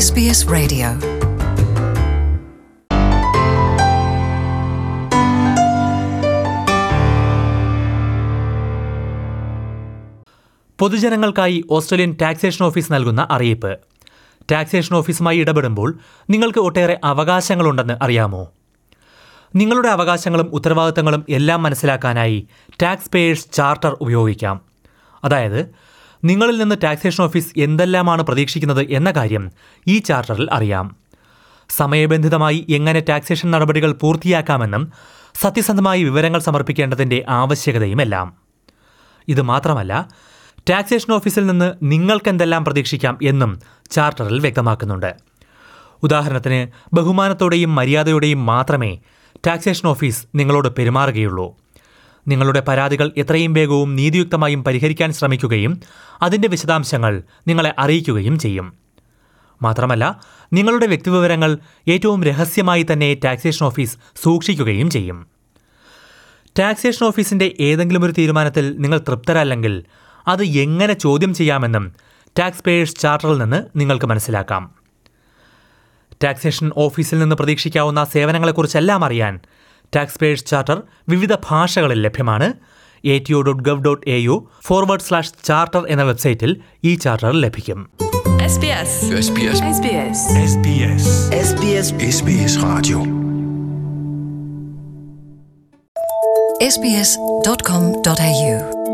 SBS Radio. പൊതുജനങ്ങൾക്കായി Australian taxation office നൽകുന്ന അറിയിപ്പ് ടാക്സേഷൻ ഓഫീസുമായി ഇടപെടുമ്പോൾ നിങ്ങൾക്ക് ഒട്ടേറെ അവകാശങ്ങളുണ്ടെന്ന് അറിയാമോ നിങ്ങളുടെ അവകാശങ്ങളും ഉത്തരവാദിത്തങ്ങളും എല്ലാം മനസ്സിലാക്കാനായി ടാക്സ് പേയേഴ്സ് ചാർട്ടർ ഉപയോഗിക്കാം അതായത് നിങ്ങളിൽ നിന്ന് ടാക്സേഷൻ ഓഫീസ് എന്തെല്ലാമാണ് പ്രതീക്ഷിക്കുന്നത് എന്ന കാര്യം ഈ ചാർട്ടറിൽ അറിയാം സമയബന്ധിതമായി എങ്ങനെ ടാക്സേഷൻ നടപടികൾ പൂർത്തിയാക്കാമെന്നും സത്യസന്ധമായി വിവരങ്ങൾ സമർപ്പിക്കേണ്ടതിൻ്റെ ആവശ്യകതയുമെല്ലാം ഇത് മാത്രമല്ല ടാക്സേഷൻ ഓഫീസിൽ നിന്ന് നിങ്ങൾക്ക് എന്തെല്ലാം പ്രതീക്ഷിക്കാം എന്നും ചാർട്ടറിൽ വ്യക്തമാക്കുന്നുണ്ട് ഉദാഹരണത്തിന് ബഹുമാനത്തോടെയും മര്യാദയോടെയും മാത്രമേ ടാക്സേഷൻ ഓഫീസ് നിങ്ങളോട് പെരുമാറുകയുള്ളൂ നിങ്ങളുടെ പരാതികൾ എത്രയും വേഗവും നീതിയുക്തമായും പരിഹരിക്കാൻ ശ്രമിക്കുകയും അതിൻ്റെ വിശദാംശങ്ങൾ നിങ്ങളെ അറിയിക്കുകയും ചെയ്യും മാത്രമല്ല നിങ്ങളുടെ വ്യക്തിവിവരങ്ങൾ ഏറ്റവും രഹസ്യമായി തന്നെ ടാക്സേഷൻ ഓഫീസ് സൂക്ഷിക്കുകയും ചെയ്യും ടാക്സേഷൻ ഓഫീസിന്റെ ഏതെങ്കിലും ഒരു തീരുമാനത്തിൽ നിങ്ങൾ തൃപ്തരല്ലെങ്കിൽ അത് എങ്ങനെ ചോദ്യം ചെയ്യാമെന്നും ടാക്സ് പേയേഴ്സ് ചാർട്ടറിൽ നിന്ന് നിങ്ങൾക്ക് മനസ്സിലാക്കാം ടാക്സേഷൻ ഓഫീസിൽ നിന്ന് പ്രതീക്ഷിക്കാവുന്ന സേവനങ്ങളെക്കുറിച്ചെല്ലാം അറിയാൻ ടാക്സ് പേയേഴ്സ് ചാർട്ടർ വിവിധ ഭാഷകളിൽ ലഭ്യമാണ് A T O dot gov dot A U forward slash charter എന്ന വെബ്സൈറ്റിൽ ഈ ചാർട്ടർ ലഭിക്കും SBS. SBS. SBS. SBS. SBS SBS Radio. SBS.com.au